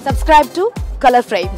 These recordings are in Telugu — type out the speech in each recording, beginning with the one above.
Subscribe to Color Frames.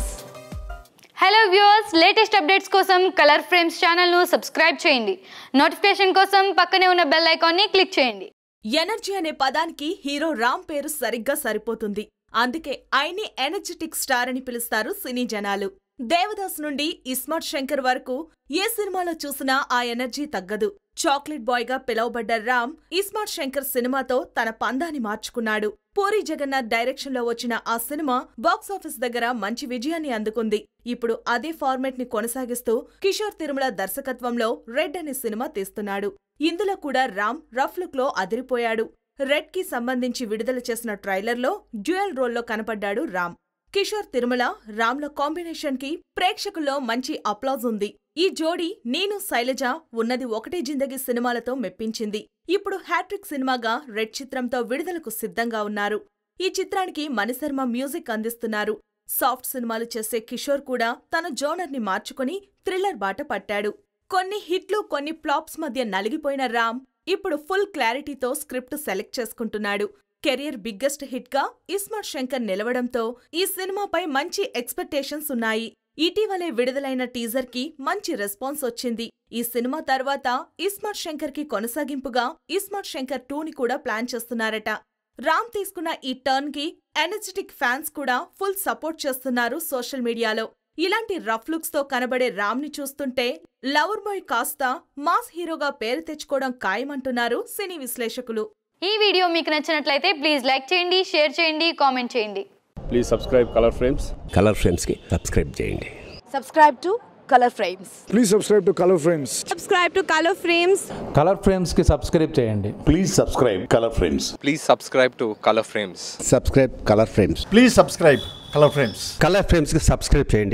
Hello viewers latest updates కోసం కలర్ ఫ్రేమ్స్ ఛానల్ను సబ్స్క్రైబ్ చేయండి నోటిఫికేషన్ కోసం పక్కనే ఉన్న బెల్ ఐకాన్ని క్లిక్ చేయండి ఎనర్జీ అనే పదానికి హీరో రామ్ పేరు సరిగ్గా సరిపోతుంది అందుకే ఆయన్ని ఎనర్జెటిక్ స్టార్ అని పిలుస్తారు సినీ జనాలు దేవదాస్ నుండి ఇస్మార్ట్ శంకర్ వరకు ఏ సినిమాలో చూసినా ఆ ఎనర్జీ తగ్గదు చాక్లెట్ బాయ్ గా పిలువబడ్డ రామ్ ఇస్మార్ట్ శంకర్ సినిమాతో తన పందాన్ని మార్చుకున్నాడు పూరి జగన్నాథ్ డైరెక్షన్ లో వచ్చిన ఆ సినిమా బాక్సాఫీస్ దగ్గర మంచి విజయాన్ని అందుకుంది ఇప్పుడు అదే ఫార్మాట్ ని కొనసాగిస్తూ కిషోర్ తిరుమల దర్శకత్వంలో రెడ్ అనే సినిమా తీస్తున్నాడు ఇందులో కూడా రామ్ రఫ్ లుక్ లో అదిరిపోయాడు రెడ్ కి సంబంధించి విడుదల చేసిన ట్రైలర్లో డ్యూయల్ రోల్లో కనపడ్డాడు రామ్ కిషోర్ తిరుమల రామ్ల కాంబినేషన్ కి ప్రేక్షకుల్లో మంచి అప్లాజ్ ఉంది ఈ జోడీ నేను శైలజ ఉన్నది ఒకటే జిందగీ సినిమాలతో మెప్పించింది ఇప్పుడు హ్యాట్రిక్ సినిమాగా రెడ్ చిత్రంతో విడుదలకు సిద్ధంగా ఉన్నారు ఈ చిత్రానికి మణిశర్మ మ్యూజిక్ అందిస్తున్నారు సాఫ్ట్ సినిమాలు చేసే కిషోర్ కూడా తన జోనర్ ని మార్చుకుని థ్రిల్లర్ బాట పట్టాడు కొన్ని హిట్లు కొన్ని ఫ్లాప్స్ మధ్య నలిగిపోయిన రామ్ ఇప్పుడు ఫుల్ క్లారిటీతో స్క్రిప్ట్ సెలెక్ట్ చేసుకుంటున్నాడు కెరియర్ బిగ్గెస్ట్ హిట్ గా ఇస్మార్ట్ శంకర్ నిలవడంతో ఈ సినిమాపై మంచి ఎక్స్పెక్టేషన్స్ ఉన్నాయి ఇటీవలే విడుదలైన టీజర్ కి మంచి రెస్పాన్స్ వచ్చింది ఈ సినిమా తర్వాత ఇస్మార్ట్ శంకర్ కి కొనసాగింపుగా ఇస్మార్ట్ శంకర్ టూ ని కూడా ప్లాన్ చేస్తున్నారట రామ్ తీసుకున్న ఈ టర్న్ కి ఎనర్జెటిక్ ఫ్యాన్స్ కూడా ఫుల్ సపోర్ట్ చేస్తున్నారు సోషల్ మీడియాలో ఇలాంటి రఫ్ లుక్స్ తో కనబడే రామ్ ని చూస్తుంటే లవర్ బాయ్ కాస్త మాస్ హీరోగా పేరు తెచ్చుకోవడం ఖాయమంటున్నారు సినీ విశ్లేషకులు ఈ వీడియో మీకు నచ్చినట్లయితే ప్లీజ్ లైక్ చేయండి షేర్ చేయండి కామెంట్ చేయండి please subscribe Color Frames Color ఫ్రేమ్స్కి సబ్స్క్రైబ్ చేయండి Subscribe to Color Frames. Please subscribe to Color Frames. subscribe to Color Frames. Color ఫ్రేమ్స్కి సబ్స్క్రైబ్ చేయండి Please subscribe Color Frames. Please subscribe to Color Frames. Subscribe Color Frames Please subscribe Color Frames. Color ఫ్రేమ్స్కి సబ్స్క్రైబ్ చేయండి